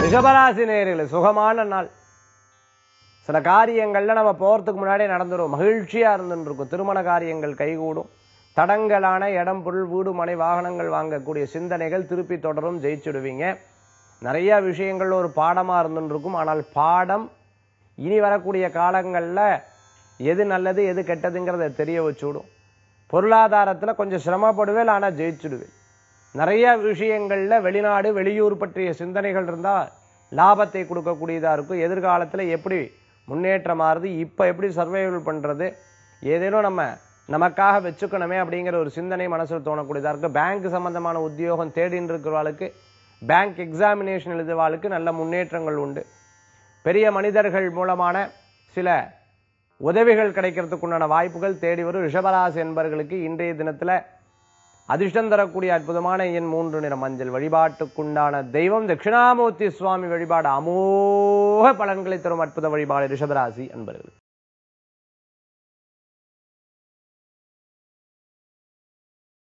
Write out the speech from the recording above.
ரிஷபராசி நேயர்களே சுகமான நாள் சில காரியங்கள்ல நம்ம போறதுக்கு முன்னாடியே நடந்துரும் மகிழ்ச்சியா இருந்துட்டு இருக்கும் திருமண காரியங்கள் கைகூடும் தடங்கலான இடம் பொருள் வீடு மனை வாகனங்கள் வாங்கக்கூடிய சிந்தனைகள் திருப்பி தொடரும் ஜெயிச்சுடுவீங்க நிறைய விஷயங்கள் ஒரு பாடமா இருந்துட்டு இருக்கும் ஆனால் பாடம் இனி வரக்கூடிய காலங்கள்ல எது நல்லது எது கெட்டதுங்கிறத தெரிய வச்சுவிடும் பொருளாதாரத்துல கொஞ்சம் சிரமப்படுவேன் ஆனா ஜெயிச்சுடுவேன் நிறைய விஷயங்கள்ல வெளிநாடு வெளியூர் பற்றிய சிந்தனைகள் இருந்தா லாபத்தை கொடுக்கக்கூடியதா இருக்கும் எதிர்காலத்துல எப்படி முன்னேற்றமாறுது இப்ப எப்படி சர்வைவல் பண்றது ஏதேனும் நம்ம நமக்காக வச்சுக்கணுமே அப்படிங்கிற ஒரு சிந்தனை மனசுல தோணக்கூடியதா இருக்கு பேங்க் சம்பந்தமான உத்தியோகம் தேடின்னு இருக்கிறவாளுக்கு பேங்க் எக்ஸாமினேஷன் எழுதுவாளுக்கு நல்ல முன்னேற்றங்கள் உண்டு பெரிய மனிதர்கள் மூலமான சில உதவிகள் கிடைக்கிறதுக்கு உண்டான வாய்ப்புகள் தேடி வரும் ரிஷபராசி என்பவர்களுக்கு இன்றைய தினத்துல அதிர்ஷ்டம் தரக்கூடிய அற்புதமான எண் மூன்று நிற மஞ்சள் வழிபாட்டுக்குண்டான தெய்வம் தட்சிணாமூர்த்தி சுவாமி வழிபாடு அமோக பலன்களை தரும் அற்புத வழிபாடு ரிஷபராசி என்பர்கள்